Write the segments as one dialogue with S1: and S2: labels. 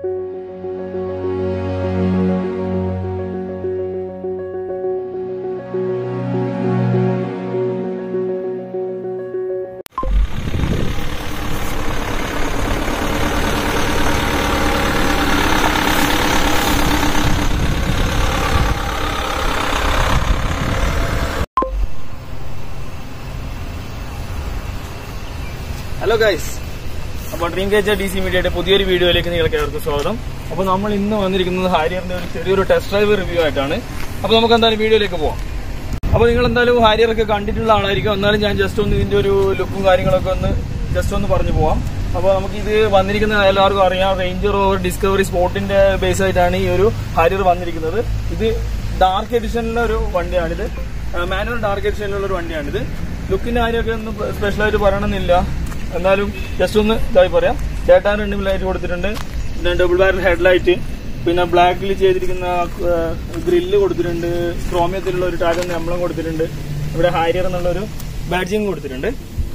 S1: hello guys അപ്പോൾ dream catcher D C മീഡിയയുടെ പുതിയൊരു വീഡിയോയിലേക്ക് നിങ്ങൾക്ക് ഏവർക്കും സ്വാഗതം അപ്പോൾ നമ്മൾ ഇന്ന് വന്നിരിക്കുന്നത് ഹാരിയറിന്റെ ഒരു ചെറിയൊരു ടെസ്റ്റ് ഡ്രൈവ് റിവ്യൂ ആയിട്ടാണ് അപ്പോൾ നമുക്ക് എന്തായാലും വീഡിയോയിലേക്ക് പോവാം അപ്പോൾ നിങ്ങൾ എന്തായാലും ഹാരിയറൊക്കെ കണ്ടിട്ടുള്ള ആളായിരിക്കും എന്നാലും ഞാൻ ജസ്റ്റ് ഒന്ന് ഇതിന്റെ ഒരു ലുക്കും കാര്യങ്ങളൊക്കെ ഒന്ന് ജസ്റ്റ് ഒന്ന് പറഞ്ഞു പോവാം അപ്പോൾ നമുക്ക് ഇത് വന്നിരിക്കുന്ന എല്ലാവർക്കും അറിയാം റേഞ്ചർ ഓവർ ഡിസ്കവറി സ്പോർട്ടിന്റെ ബേസ് ആയിട്ടാണ് ഈ ഒരു ഹാരിയർ വന്നിരിക്കുന്നത് ഇത് ഡാർക്ക് എഡിഷനിലെ ഒരു വണ്ടിയാണിത് മാനുവൽ ഡാർക്ക് എഡിഷനിലുള്ള ഒരു വണ്ടിയാണിത് ലുക്കിന്റെ കാര്യമൊക്കെ ഒന്നും സ്പെഷ്യലായിട്ട് പറയണമെന്നില്ല എന്നാലും ജസ്റ്റ് ഒന്ന് ഇതായി പറയാം ഡേറ്റ രണ്ട് ലൈറ്റ് കൊടുത്തിട്ടുണ്ട് പിന്നെ ഡബിൾ ബാരൽ ഹെഡ്ലൈറ്റ് പിന്നെ ബ്ലാക്കിൽ ചെയ്തിരിക്കുന്ന ഗ്രില്ല് കൊടുത്തിട്ടുണ്ട് ക്രോമിയത്തിലുള്ള ഒരു ടാഗ് എംബ്ലം കൊടുത്തിട്ടുണ്ട് ഇവിടെ ഹാരിയർ എന്നുള്ളൊരു ബാഡ്ജിങ് കൊടുത്തിട്ടുണ്ട്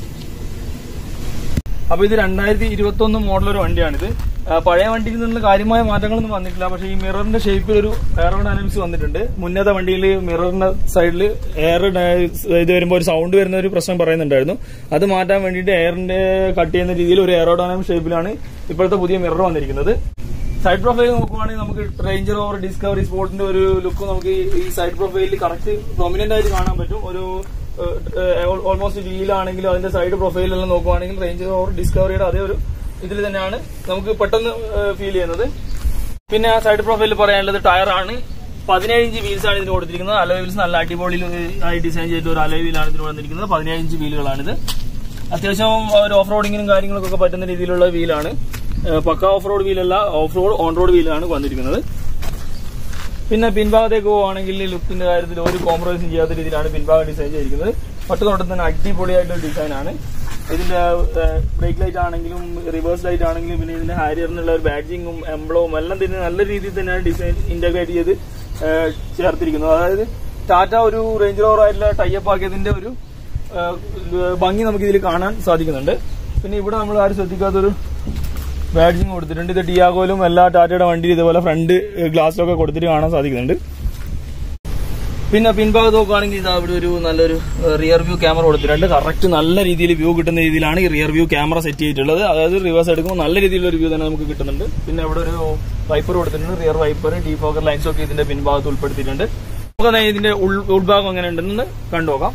S1: അപ്പൊ ഇത് രണ്ടായിരത്തി ഇരുപത്തി ഒന്ന് മോഡൽ ഒരു വണ്ടിയാണിത് ആ, പഴയ വണ്ടിയിൽ നിന്ന് കാര്യമായ മാറ്റങ്ങളൊന്നും വന്നിട്ടില്ല പക്ഷേ ഈ മിററിന്റെ ഷേപ്പിൽ ഒരു എയറോഡൈനാമിക്സ് വന്നിട്ടുണ്ട് മുന്നത്തെ വണ്ടിയിൽ മിററിന്റെ സൈഡിൽ എയർ ഇത് വരുമ്പോൾ ഒരു സൗണ്ട് വരുന്ന ഒരു പ്രശ്നം പറയുന്നുണ്ടായിരുന്നു അത് മാറ്റാൻ വേണ്ടിയിട്ട് എയറിന്റെ കട്ട് ചെയ്യുന്ന രീതിയിൽ ഒരു എയറോഡൈനാമിക് ഷേപ്പിലാണ് ഇപ്പോഴത്തെ പുതിയ മിറർ വന്നിരിക്കുന്നത് സൈഡ് പ്രൊഫൈൽ നോക്കുവാണെങ്കിൽ നമുക്ക് റേഞ്ചർ ഓവർ ഡിസ്കവറി സ്പോർട്ടിന്റെ ഒരു ലുക്ക് നമുക്ക് ഈ- ഈ സൈഡ് പ്രൊഫൈലിൽ കറക്റ്റ് പ്രൊമിനന്റ് ആയിട്ട് കാണാൻ പറ്റും ഒരു ഓൾമോസ്റ്റ് വീലാണെങ്കിലും അതിന്റെ സൈഡ് പ്രൊഫൈലെല്ലാം നോക്കുവാണെങ്കിൽ റേഞ്ചർ ഓവർ ഡിസ്കവറിയുടെ അതേ ഒരു ഇതിൽ തന്നെയാണ് നമുക്ക് പെട്ടെന്ന് ഫീൽ ചെയ്യുന്നത് പിന്നെ സൈഡ് പ്രൊഫൈലിൽ പറയാനുള്ളത് ടയർ ആണ് പതിനേഴ് ഇഞ്ച് വീൽസ് ആണ് ഇതിന് കൊടുത്തിരിക്കുന്നത് അലോയ് വീൽസ് നല്ല അടിപൊളിയിൽ ആയി ഡിസൈൻ ചെയ്തിട്ട് ഒരു അലോയ് വീലാണ് ഇതിന് വന്നിരിക്കുന്നത് പതിനേഴ് ഇഞ്ച് വീലുകളാണിത് അത്യാവശ്യം ഒരു ഓഫ് റോഡിങ്ങിനും കാര്യങ്ങൾക്കൊക്കെ പറ്റുന്ന രീതിയിലുള്ള വീലാണ് ഏഹ് പക്ക ഓഫ് റോഡ് വീലല്ല ഓഫ് റോഡ് ഓൺ റോഡ് വീലാണ് വന്നിരിക്കുന്നത് പിന്നെ പിൻഭാഗത്തേക്ക് പോവുകയാണെങ്കിൽ ലുക്കിന്റെ കാര്യത്തിൽ ഒരു കോംപ്രമൈസും ചെയ്യാത്ത രീതിയിലാണ് പിൻഭാഗം ഡിസൈൻ ചെയ്തിരിക്കുന്നത് പട്ടുതൊട്ട് തന്നെ അടിപൊളിയായിട്ടുള്ള ഡിസൈനാണ് ഇതിന്റെ ബ്രേക്ക് ലൈറ്റ് ആണെങ്കിലും റിവേഴ്സ് ലൈറ്റ് ആണെങ്കിലും പിന്നെ ഇതിന്റെ ഹാരിയറിനുള്ള ഒരു ബാഡ്ജിങ്ങും എംബ്ലവും എല്ലാം തന്നെ നല്ല രീതിയിൽ തന്നെയാണ് ഡിസൈൻ ഇന്റഗ്രേറ്റ് ചെയ്ത് ഏഹ് ചേർത്തിരിക്കുന്നത് അതായത് ടാറ്റ ഒരു റേഞ്ച് റോവർ ആയിട്ടുള്ള ടൈപ്പ് ആക്കിയതിന്റെ ഒരു ഏഹ് ഭംഗി നമുക്ക് ഇതിൽ കാണാൻ സാധിക്കുന്നുണ്ട് പിന്നെ ഇവിടെ നമ്മൾ ആരും ശ്രദ്ധിക്കാത്തൊരു ബാഡ്ജിങ് കൊടുത്തിട്ടുണ്ട് ഇത് ഡിയാഗോയിലും എല്ലാ ടാറ്റയുടെ വണ്ടിയിൽ ഇതുപോലെ ഫ്രണ്ട് ഗ്ലാസ്സിലൊക്കെ കൊടുത്തിട്ട് കാണാൻ സാധിക്കുന്നുണ്ട് പിന്നെ പിൻഭാഗത്ത് നോക്കുകയാണെങ്കിൽ ഇതാ ഇവിടെ ഒരു നല്ലൊരു റിയർ വ്യൂ ക്യാമറ കൊടുത്തിട്ടുണ്ട് കറക്റ്റ് നല്ല രീതിയിൽ വ്യൂ കിട്ടുന്ന രീതിയിലാണ് ഈ റിയർ വ്യൂ ക്യാമറ സെറ്റ് ചെയ്തിട്ടുള്ളത് അതായത് റിവേഴ്സ് എടുക്കുമ്പോൾ നല്ല രീതിയിലുള്ള ഒരു വ്യൂ തന്നെ നമുക്ക് കിട്ടുന്നുണ്ട് പിന്നെ ഇവിടെ ഒരു വൈപ്പർ കൊടുത്തിട്ടുണ്ട് റിയർ വൈപ്പർ ഡീഫോക്കർ ലൈൻസ് ഒക്കെ ഇതിന്റെ പിൻഭാഗത്ത് ഉൾപ്പെടുത്തിയിട്ടുണ്ട് നമുക്ക് ദാ ഇതിന്റെ ഉൾ- ഉൾഭാഗം എങ്ങനെ ഉണ്ടെന്ന് കണ്ടുനോക്കാം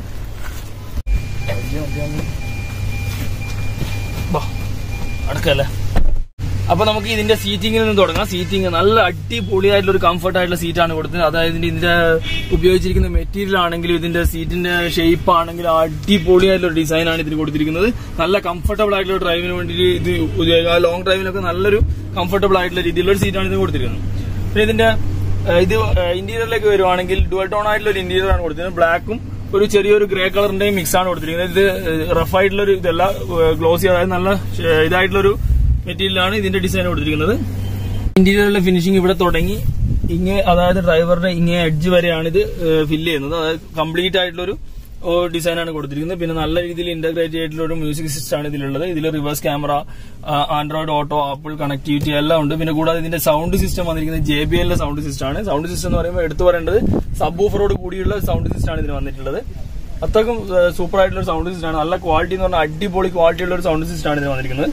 S1: ബാ, അടുക്കല്ലേ അപ്പൊ നമുക്ക് ഇതിന്റെ സീറ്റിംഗിൽ നിന്ന് തുടങ്ങാം സീറ്റിംഗ് നല്ല അടിപൊളിയായിട്ടുള്ള ഒരു കംഫർട്ട് ആയിട്ടുള്ള സീറ്റാണ് കൊടുത്തത് അതായത് ഇതിന്റെ ഉപയോഗിച്ചിരിക്കുന്ന മെറ്റീരിയൽ ആണെങ്കിലും ഇതിന്റെ സീറ്റിന്റെ ഷേപ്പ് ആണെങ്കിലും അടിപൊളിയായിട്ടുള്ള ഒരു ഡിസൈൻ ആണ് ഇതിന് കൊടുത്തിരിക്കുന്നത് നല്ല കംഫർട്ടബിൾ ആയിട്ടുള്ള ഡ്രൈവിന് വേണ്ടിയിട്ട് ഇത് ഉപയോഗിക്കാം ലോങ് ഡ്രൈവിനൊക്കെ നല്ലൊരു കംഫർട്ടബിൾ ആയിട്ടുള്ള രീതിയിലുള്ള ഒരു സീറ്റാണ് ഇതിന് കൊടുത്തിരിക്കുന്നത് പിന്നെ ഇതിന്റെ ഏഹ്, ഇത് ഇന്റീരിയറിലേക്ക് വരുവാണെങ്കിൽ ഡുവൽ ടോൺ ആയിട്ടുള്ള ഒരു ഇന്റീരിയർ ആണ് കൊടുത്തിരിക്കുന്നത് ബ്ലാക്കും ഒരു ചെറിയൊരു ഗ്രേ കളറിന്റെയും മിക്സ് ആണ് കൊടുത്തിരിക്കുന്നത് ഇത് റഫ് ആയിട്ടുള്ള ഒരു ഇതല്ല ഗ്ലോസി അതായത് നല്ല ഏഹ്, ഇതായിട്ടുള്ള ഒരു മെറ്റീരിയലാണ് ഇതിന്റെ ഡിസൈൻ കൊടുത്തിരിക്കുന്നത് ഇന്റീരിയറിലെ ഫിനിഷിംഗ് ഇവിടെ തുടങ്ങി ഇങ്ങേ അതായത് ഡ്രൈവറുടെ ഇങ്ങേ എഡ്ജ് വരെയാണ് ഇത് ഫില്ല് ചെയ്യുന്നത് അതായത് കംപ്ലീറ്റ് ആയിട്ടുള്ള ഒരു ഡിസൈനാണ് കൊടുത്തിരിക്കുന്നത് പിന്നെ നല്ല രീതിയിൽ ഇന്റഗ്രേറ്റ് ചെയ്തിട്ടുള്ള ഒരു മ്യൂസിക് സിസ്റ്റം ആണ് ഇതിലുള്ളത് ഇതിൽ reverse camera android auto apple connectivity എല്ലാം ഉണ്ട് പിന്നെ കൂടാതെ ഇതിന്റെ സൗണ്ട് സിസ്റ്റം വന്നിരിക്കുന്നത് ജെ ബി എല്ലിന്റെ സൗണ്ട് സിസ്റ്റം ആണ് സൗണ്ട് സിസ്റ്റം എന്ന് പറയുമ്പോൾ എടുത്തു പറയേണ്ടത് സബ് ഓഫറോട് കൂടിയുള്ള സൗണ്ട് സിസ്റ്റം ആണ് ഇതിന് വന്നിട്ടുള്ളത് അത്രക്കും സൂപ്പർ ആയിട്ടുള്ള ഒരു സൗണ്ട് സിസ്റ്റം ആണ് നല്ല ക്വാളിറ്റി എന്ന് പറഞ്ഞാൽ അടിപൊളി ക്വാളിറ്റി ഉള്ള ഒരു സൗണ്ട് സിസ്റ്റം ആണ് ഇതിന് വന്നിരിക്കുന്നത്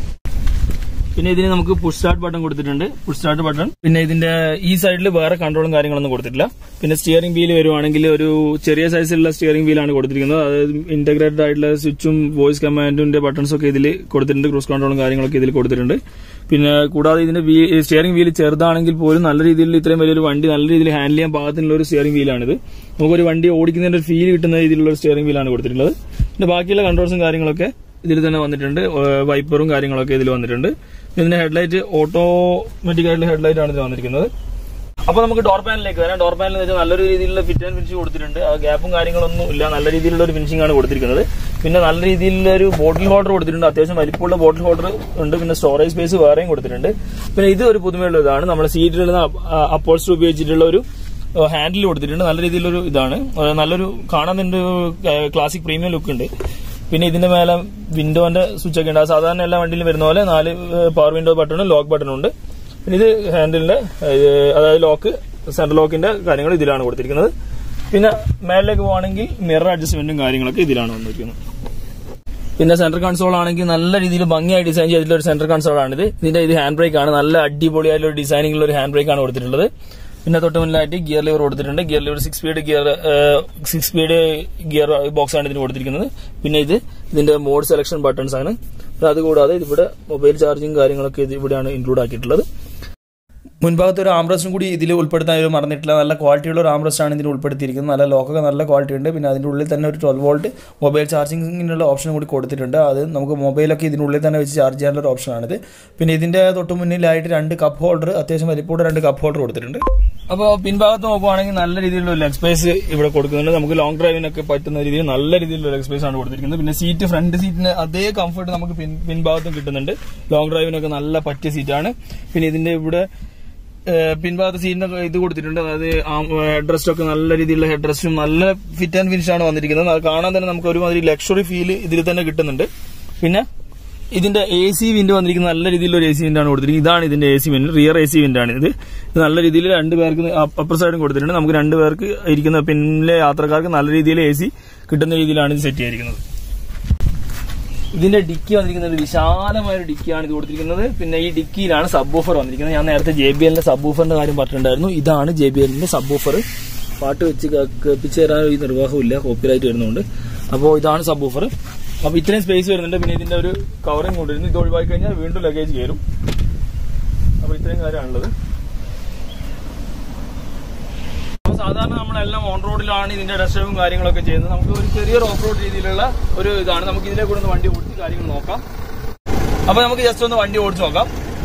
S1: പിന്നെ ഇതിന് നമുക്ക് പുഷ് സ്റ്റാർട്ട് ബട്ടൺ കൊടുത്തിട്ടുണ്ട് പുഷ് സ്റ്റാർട്ട് ബട്ടൺ പിന്നെ ഇതിന്റെ ഈ സൈഡിൽ വേറെ കൺട്രോളും കാര്യങ്ങളൊന്നും കൊടുത്തിട്ടില്ല പിന്നെ സ്റ്റിയറിംഗ് വീൽ വരുവാണെങ്കിൽ ഒരു ചെറിയ സൈസിലുള്ള സ്റ്റിയറിംഗ് വീലാണ് കൊടുത്തിരിക്കുന്നത് അതായത് ഇന്റഗ്രേറ്റഡ് ആയിട്ടുള്ള സ്വിച്ചും വോയിസ് കമാൻഡിന്റെ ബട്ടൺസ് ഒക്കെ ഇതിൽ കൊടുത്തിട്ടുണ്ട് ക്രൂസ് കൺട്രോളും കാര്യങ്ങളൊക്കെ ഇതിൽ കൊടുത്തിട്ടുണ്ട് പിന്നെ കൂടാതെ ഇതിന്റെ സ്റ്റിയറിംഗ് വീൽ ചെറുതാണെങ്കിൽ പോലും നല്ല രീതിയിൽ ഇത്രയും വലിയൊരു വണ്ടി നല്ല രീതിയിൽ ഹാൻഡിൽ ചെയ്യാൻ പാകത്തിനുള്ള ഒരു സ്റ്റിയറിംഗ് വീലാണിത് നമുക്കൊരു വണ്ടി ഓടിക്കുന്നതിന്റെ ഒരു ഫീൽ കിട്ടുന്ന രീതിയിലുള്ള ഒരു സ്റ്റിയറിംഗ് വീലാണ് കൊടുത്തിട്ടുള്ളത് പിന്നെ ബാക്കിയുള്ള കൺട്രോൾസും കാര്യങ്ങളൊക്കെ ഇതിൽ തന്നെ വന്നിട്ടുണ്ട് ഏഹ് വൈപ്പറും കാര്യങ്ങളൊക്കെ ഇതിൽ വന്നിട്ടുണ്ട് ഇതിന്റെ ഹെഡ്ലൈറ്റ് ഓട്ടോമാറ്റിക് ആയിട്ടുള്ള ഹെഡ്ലൈറ്റ് ആണ് ഇത് വന്നിരിക്കുന്നത് അപ്പൊ നമുക്ക് ഡോർ പാനലിലേക്ക് വരാം ഡോർ പാനൽ വെച്ചാൽ നല്ലൊരു രീതിയിലുള്ള ഫിറ്റ് ആൻഡ് ഫിനിഷ് കൊടുത്തിട്ടുണ്ട് ആ ഗ്യാപ്പും കാര്യങ്ങളൊന്നും ഇല്ല നല്ല രീതിയിലുള്ള ഒരു ഫിനിഷിംഗ് ആണ് കൊടുത്തിരിക്കുന്നത് പിന്നെ നല്ല രീതിയിലുള്ള ഒരു ബോട്ടിൽ ഹോൾഡർ കൊടുത്തിട്ടുണ്ട് അത്യാവശ്യം വലിപ്പമുള്ള ബോട്ടിൽ ഹോൾഡർ ഉണ്ട് പിന്നെ സ്റ്റോറേജ് സ്പേസ് വേറെയും കൊടുത്തിട്ടുണ്ട് പിന്നെ ഇത് ഒരു പുതുമയുള്ള ഇതാണ് നമ്മുടെ സീറ്റിലുള്ള അപ്പോൾസ്റ്റർ ഉപയോഗിച്ചിട്ടുള്ള ഒരു ഹാൻഡിൽ കൊടുത്തിട്ടുണ്ട് നല്ല രീതിയിലൊരു ഇതാണ് ആ, നല്ലൊരു കാണാൻ തന്നെ ക്ലാസിക് പ്രീമിയം ലുക്ക് ഉണ്ട് പിന്നെ ഇതിന്റെ മേലെ വിൻഡോന്റെ സ്വിച്ച് ഒക്കെ ഉണ്ട് അത് സാധാരണ എല്ലാ വണ്ടിയിലും വരുന്ന പോലെ നാല് പവർ വിൻഡോ ബട്ടണും ലോക്ക് ബട്ടണും ഉണ്ട് പിന്നെ ഇത് ഹാൻഡിലിന്റെ ഏഹ്, അതായത് ലോക്ക് സെൻട്രൽ ലോക്കിന്റെ കാര്യങ്ങൾ ഇതിലാണ് കൊടുത്തിരിക്കുന്നത് പിന്നെ മേളിലേക്ക് പോവാണെങ്കിൽ മിറർ അഡ്ജസ്റ്റ്മെന്റും കാര്യങ്ങളൊക്കെ ഇതിലാണ് വന്നിരിക്കുന്നത് പിന്നെ സെന്റർ കൺസോൾ ആണെങ്കിൽ നല്ല രീതിയിൽ ഭംഗിയായി ഡിസൈൻ ചെയ്തിട്ടുള്ള ഒരു സെന്റർ കൺസോൾ ആണിത് ഇതിന്റെ ഇത് ഹാൻഡ് ബ്രേക്ക് ആണ് നല്ല അടിപൊളിയായിട്ടുള്ള ഡിസൈനിങ് ഉള്ള ഒരു ഹാൻഡ് ബ്രേക്ക് ആണ് കൊടുത്തിട്ടുള്ളത് പിന്നെ തൊട്ട് മുന്നിലായിട്ട് ഗിയർ ലിവർ കൊടുത്തിട്ടുണ്ട് gear lever six speed gear six speed gear box ആണ് ഇതിന് കൊടുത്തിരിക്കുന്നത് പിന്നെ ഇത് ഇതിന്റെ മോഡ് സെലക്ഷൻ ബട്ടൺസ് ആണ് പിന്നെ അതുകൂടാതെ ഇവിടെ മൊബൈൽ ചാർജിങ് കാര്യങ്ങളൊക്കെ ഇത് ഇവിടെയാണ് ഇൻക്ലൂഡ് ആക്കിയിട്ടുള്ളത് മുൻഭാഗത്ത് ഒരു ആംബ്രസ്റ്റും കൂടി ഇതിൽ ഉൾപ്പെടുത്താൻ ഒരു മറന്നിട്ടില്ല നല്ല ക്വാളിറ്റിയുള്ള ഒരു ആംബ്രസ്റ്റ് ആണ് ഇതിൽ ഉൾപ്പെടുത്തിയിരിക്കുന്നത് നല്ല ലോക്കൊക്കെ നല്ല ക്വാളിറ്റി ഉണ്ട് പിന്നെ അതിൻ്റെ ഉള്ളിൽ തന്നെ ഒരു ട്വൽവ് വോൾട്ട് മൊബൈൽ ചാർജിങ്ങിനുള്ള ഓപ്ഷൻ കൂടി കൊടുത്തിട്ടുണ്ട് അത് നമുക്ക് മൊബൈലൊക്കെ ഇതിനുള്ളിൽ തന്നെ വെച്ച് ചാർജ് ചെയ്യാനുള്ള ഒരു ഓപ്ഷനാണിത് പിന്നെ ഇതിൻ്റെ തൊട്ട് മുന്നിലായിട്ട് രണ്ട് കപ്പ് ഹോൾഡർ അത്യാവശ്യം വലിപ്പമുള്ള രണ്ട് കപ്പ് ഹോൾഡർ കൊടുത്തിട്ടുണ്ട് അപ്പോൾ പിൻഭാഗത്ത് നോക്കുവാണെങ്കിൽ നല്ല രീതിയിലുള്ള ലെഗ് സ്പേസ് ഇവിടെ കൊടുക്കുന്നുണ്ട് നമുക്ക് ലോങ് ഡ്രൈവിനൊക്കെ പറ്റുന്ന രീതിയിൽ നല്ല രീതിയിലുള്ള ലെഗ് സ്പേസ് ആണ് കൊടുത്തിരിക്കുന്നത് പിന്നെ സീറ്റ് ഫ്രണ്ട് സീറ്റിന് അതേ കംഫർട്ട് നമുക്ക് പിൻ പിൻഭാഗത്തും കിട്ടുന്നുണ്ട് ലോങ് ഡ്രൈവിനൊക്കെ നല്ല പറ്റിയ സീറ്റാണ് പിന്നെ ഇതിന്റെ ഇവിടെ ഏഹ് പിൻഭാഗത്ത് സീറ്റിന് ഇത് കൊടുത്തിട്ടുണ്ട് അതായത് ഹെഡ് റെസ്റ്റ് ഒക്കെ നല്ല രീതിയിലുള്ള ഹെഡ് റെസ്റ്റും നല്ല ഫിറ്റ് ആൻഡ് ഫിനിഷ് ആണ് വന്നിരിക്കുന്നത് അത് കാണാൻ തന്നെ നമുക്ക് ഒരുമാതിരി ലക്ഷറി ഫീൽ ഇതിൽ തന്നെ കിട്ടുന്നുണ്ട് പിന്നെ ഇതിന്റെ എ സി വിൻഡ് വന്നിരിക്കുന്ന നല്ല രീതിയിലുള്ള ഒരു എ സി വിൻഡ് ആണ് കൊടുത്തിരിക്കുന്നത് ഇതാണ് ഇതിന്റെ A C wind rear A C wind ആണ് ഇത് ഇത് നല്ല രീതിയിൽ രണ്ട് പേർക്ക് അപ്പർ സൈഡും കൊടുത്തിട്ടുണ്ട് നമുക്ക് രണ്ട് പേർക്ക് ഇരിക്കുന്ന പിന്നിലെ യാത്രക്കാർക്ക് നല്ല രീതിയിൽ എ സി കിട്ടുന്ന രീതിയിലാണ് ഇത് സെറ്റ് ചെയ്തിരിക്കുന്നത് ഇതിന്റെ ഡിക്കി വന്നിരിക്കുന്നത് ഒരു വിശാലമായ ഒരു ഡിക്കിയാണ് ഇത് കൊടുത്തിരിക്കുന്നത് പിന്നെ ഈ ഡിക്കിയിലാണ് സബ് ഓഫർ വന്നിരിക്കുന്നത് ഞാൻ നേരത്തെ ജെ ബി എല്ലിന്റെ സബ് ഓഫറിന്റെ കാര്യം പറഞ്ഞിട്ടുണ്ടായിരുന്നു ഇതാണ് ജെ ബി എല്ലിന്റെ സബ് ഓഫർ പാട്ട് വെച്ച് കേ- കേൾപ്പിച്ച് തരാൻ ഈ നിർവാഹമില്ല കോപ്പിറൈറ്റ് വരുന്നുണ്ട് അപ്പോൾ ഇതാണ് സബ് ഓഫർ അപ്പോൾ ഇത്രയും സ്പേസ് വരുന്നുണ്ട് പിന്നെ ഇതിന്റെ ഒരു കവറിങ് കൊണ്ടിരുന്നു ഇത് ഒഴിവാക്കി കഴിഞ്ഞാൽ വീണ്ടും ലഗേജ് കയറും അപ്പോൾ ഇത്രയും കാര്യമാണുള്ളത് അപ്പോൾ സാധാരണ നമ്മളെല്ലാം ഓൺ റോഡിലാണ് ഇതിന്റെ ടെസ്റ്റും കാര്യങ്ങളൊക്കെ ചെയ്യുന്നത് നമുക്ക് ഒരു ചെറിയൊരു ഓഫ് റോഡ് രീതിയിലുള്ള ഒരു ഇതാണ് നമുക്ക് ഇതിലെ കൂടെ ഒന്ന് വണ്ടി ഓടിച്ച് കാര്യങ്ങൾ നോക്കാം അപ്പൊ നമുക്ക് ജസ്റ്റ് ഒന്ന് വണ്ടി ഓടിച്ച് നോക്കാം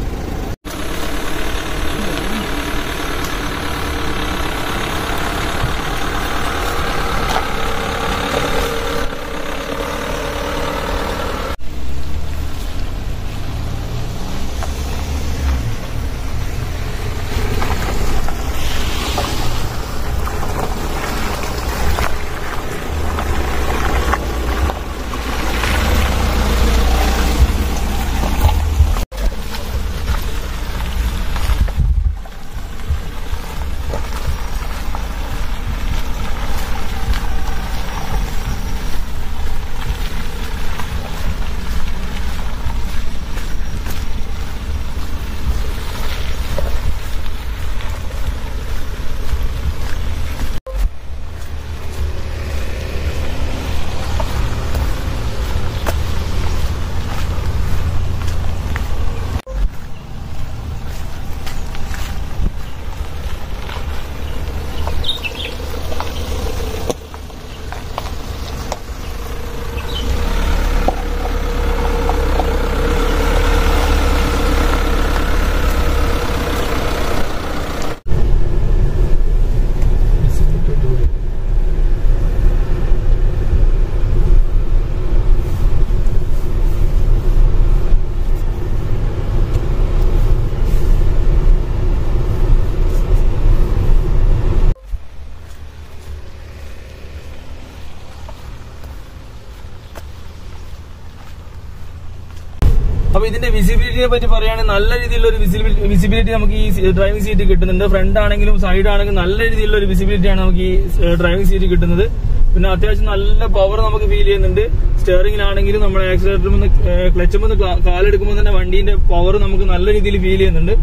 S1: അപ്പൊ ഇതിന്റെ വിസിബിലിറ്റിയെ പറ്റി പറയുകയാണെങ്കിൽ നല്ല രീതിയിലുള്ള ഒരു വിസിബിലിറ്റി നമുക്ക് ഈ ഡ്രൈവിംഗ് സീറ്റ് കിട്ടുന്നുണ്ട് ഫ്രണ്ട് ആണെങ്കിലും സൈഡ് ആണെങ്കിലും നല്ല രീതിയിലുള്ള ഒരു വിസിബിലിറ്റി ആണ് നമുക്ക് ഈ ഡ്രൈവിംഗ് സീറ്റ് കിട്ടുന്നത് പിന്നെ അത്യാവശ്യം നല്ല പവർ നമുക്ക് ഫീൽ ചെയ്യുന്നുണ്ട് സ്റ്റിയറിംഗിലാണെങ്കിലും നമ്മുടെ ആക്സിലേറ്ററിൽ നിന്ന് ക്ലച്ചിൽ നിന്ന് കാലെടുക്കുമ്പോൾ തന്നെ വണ്ടീന്റെ പവർ നമുക്ക് നല്ല രീതിയിൽ ഫീൽ ചെയ്യുന്നുണ്ട്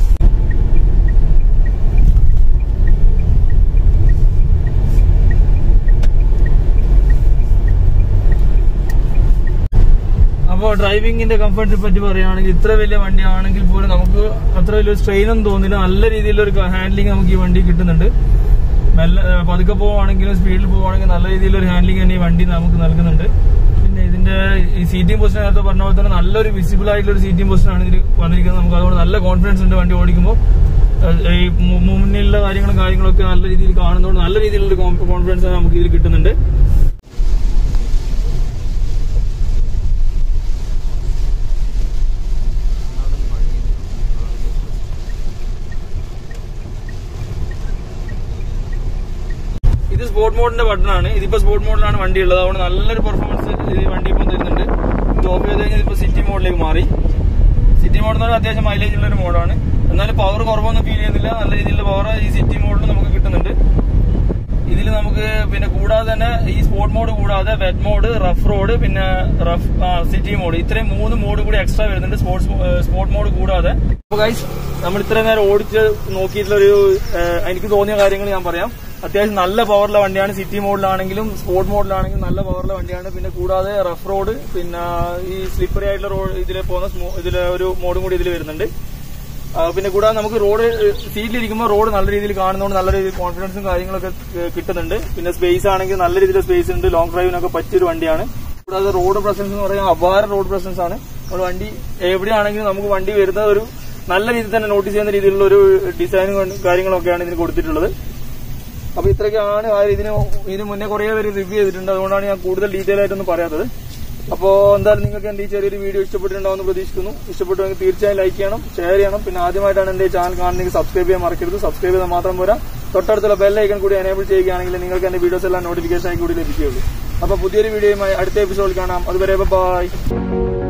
S1: അപ്പോൾ ഡ്രൈവിംഗിന്റെ കംഫർട്ടിനെ പറ്റി പറയുകയാണെങ്കിൽ ഇത്ര വലിയ വണ്ടിയാണെങ്കിൽ പോലും നമുക്ക് അത്ര വലിയ സ്ട്രെയിൻ ഒന്നും തോന്നില്ല നല്ല രീതിയിലുള്ള ഒരു ഹാൻഡ്ലിംഗ് നമുക്ക് ഈ വണ്ടി കിട്ടുന്നുണ്ട് മെല്ലെ ഏഹ് പതുക്കെ പോവുകയാണെങ്കിലും സ്പീഡിൽ പോവുകയാണെങ്കിൽ നല്ല രീതിയിലൊരു ഹാൻഡ്ലിംഗ് തന്നെ ഈ വണ്ടി നമുക്ക് നൽകുന്നുണ്ട് പിന്നെ ഇതിന്റെ ഈ സീറ്റിംഗ് പൊസിഷൻ നേരത്തെ പറഞ്ഞ പോലെ തന്നെ നല്ലൊരു വിസിബിൾ ആയിട്ടുള്ള ഒരു സീറ്റിംഗ് പൊസിഷൻ ആണ് ഇതിൽ വന്നിരിക്കുന്നത് നമുക്ക് അതുകൊണ്ട് നല്ല കോൺഫിഡൻസ് ഉണ്ട് വണ്ടി ഓടിക്കുമ്പോൾ ഏഹ് ഈ മു- മുന്നിലുള്ള കാര്യങ്ങളും കാര്യങ്ങളൊക്കെ നല്ല രീതിയിൽ കാണുന്നതുകൊണ്ട് നല്ല രീതിയിലുള്ള ഒരു കോൺഫിഡൻസ് നമുക്ക് ഇതിൽ കിട്ടുന്നുണ്ട് ഇത് സ്പോർട്ട് മോഡിന്റെ ബട്ടൺ ആണ് ഇതിപ്പോ സ്പോർട്ട് മോഡിലാണ് വണ്ടി ഉള്ളത് അതുകൊണ്ട് നല്ലൊരു പെർഫോമൻസ് ഈ വണ്ടി ഇപ്പം തരുന്നുണ്ട് ഇത് ഓഫ് ചെയ്ത് കഴിഞ്ഞാൽ ഇപ്പൊ സിറ്റി മോഡിലേക്ക് മാറി സിറ്റി മോഡ് എന്ന് പറഞ്ഞാൽ അത്യാവശ്യം മൈലേജ് ഉള്ള ഒരു മോഡാണ് എന്നാലും പവർ കുറവൊന്നും ഫീൽ ചെയ്യുന്നില്ല നല്ല രീതിയിലുള്ള പവർ ഈ സിറ്റി മോഡിൽ നമുക്ക് കിട്ടുന്നുണ്ട് ഇതിൽ നമുക്ക് പിന്നെ കൂടാതെ തന്നെ ഈ സ്പോർട്ട് മോഡ് കൂടാതെ വെറ്റ് മോഡ് റഫ് റോഡ് പിന്നെ റഫ് സിറ്റി മോഡ് ഇത്രയും മൂന്ന് മോഡ് കൂടി എക്സ്ട്രാ വരുന്നുണ്ട് സ്പോർട്സ് സ്പോർട്ട് മോഡ് കൂടാതെ അപ്പൊ ഗൈസ് നമ്മൾ ഇത്രയും നേരം ഓടിച്ച് നോക്കിയിട്ടുള്ള ഒരു ഏഹ്, എനിക്ക് തോന്നിയ കാര്യങ്ങൾ ഞാൻ പറയാം അത്യാവശ്യം നല്ല പവറുള്ള വണ്ടിയാണ് സിറ്റി മോഡിലാണെങ്കിലും സ്പോർട്ട് മോഡിലാണെങ്കിലും നല്ല പവറുള്ള വണ്ടിയാണ് പിന്നെ കൂടാതെ റഫ് റോഡ് പിന്നെ ഈ സ്ലിപ്പറി ആയിട്ടുള്ള റോഡ് ഇതിൽ പോകുന്ന സ്മൂ- ഇതിലെ ഒരു മോഡും കൂടി ഇതിൽ വരുന്നുണ്ട് ആ, പിന്നെ കൂടാതെ നമുക്ക് റോഡ് സീറ്റിലിരിക്കുമ്പോൾ റോഡ് നല്ല രീതിയിൽ കാണുന്നതുകൊണ്ട് നല്ല രീതിയിൽ കോൺഫിഡൻസും കാര്യങ്ങളൊക്കെ ഏഹ്, കിട്ടുന്നുണ്ട് പിന്നെ സ്പേസ് ആണെങ്കിൽ നല്ല രീതിയിൽ സ്പേസ് ഉണ്ട് ലോങ് ഡ്രൈവിനൊക്കെ പറ്റിയൊരു വണ്ടിയാണ് കൂടാതെ റോഡ് പ്രസൻസ് എന്ന് പറയുന്നത് അപാര റോഡ് പ്രസൻസ് ആണ് നമ്മൾ വണ്ടി എവിടെയാണെങ്കിലും നമുക്ക് വണ്ടി വരുന്ന ഒരു നല്ല രീതിയിൽ തന്നെ നോട്ടീസ് ചെയ്യുന്ന രീതിയിലുള്ള ഒരു ഡിസൈനും കാര്യങ്ങളൊക്കെയാണ് ഇതിന് കൊടുത്തിട്ടുള്ളത് അപ്പൊ ഇത്രയൊക്കെയാണ് ആ ഇതിന് ഇതിന് മുന്നേ കുറെ പേര് റിവ്യൂ ചെയ്തിട്ടുണ്ട് അതുകൊണ്ടാണ് ഞാൻ കൂടുതൽ ഡീറ്റെയിൽ ആയിട്ടൊന്നും പറയാത്തത് അപ്പോൾ എന്തായാലും നിങ്ങൾക്ക് എന്റെ ഈ ചെറിയൊരു വീഡിയോ ഇഷ്ടപ്പെട്ടിട്ടുണ്ടാവുമെന്ന് പ്രതീക്ഷിക്കുന്നു ഇഷ്ടപ്പെട്ടുവെങ്കിൽ തീർച്ചയായും ലൈക്ക് ചെയ്യണം ഷെയർ ചെയ്യണം പിന്നെ ആദ്യമായിട്ടാണ് എന്റെ ചാനൽ കാണുന്നെങ്കിൽ സബ്സ്ക്രൈബ് ചെയ്യാൻ മറക്കരുത് സബ്സ്ക്രൈബ് ചെയ്താൽ മാത്രം പോരാ തൊട്ടടുത്തുള്ള ബെൽ ഐക്കൺ കൂടി എനേബിൾ ചെയ്യുകയാണെങ്കിൽ നിങ്ങൾക്ക് എന്റെ വീഡിയോസ് എല്ലാം നോട്ടിഫിക്കേഷൻ ആയി കൂടി ലഭിക്കുകയുള്ളൂ അപ്പൊ പുതിയൊരു വീഡിയോയുമായി അടുത്ത എപ്പിസോഡിൽ കാണാം അതുവരെ ബൈ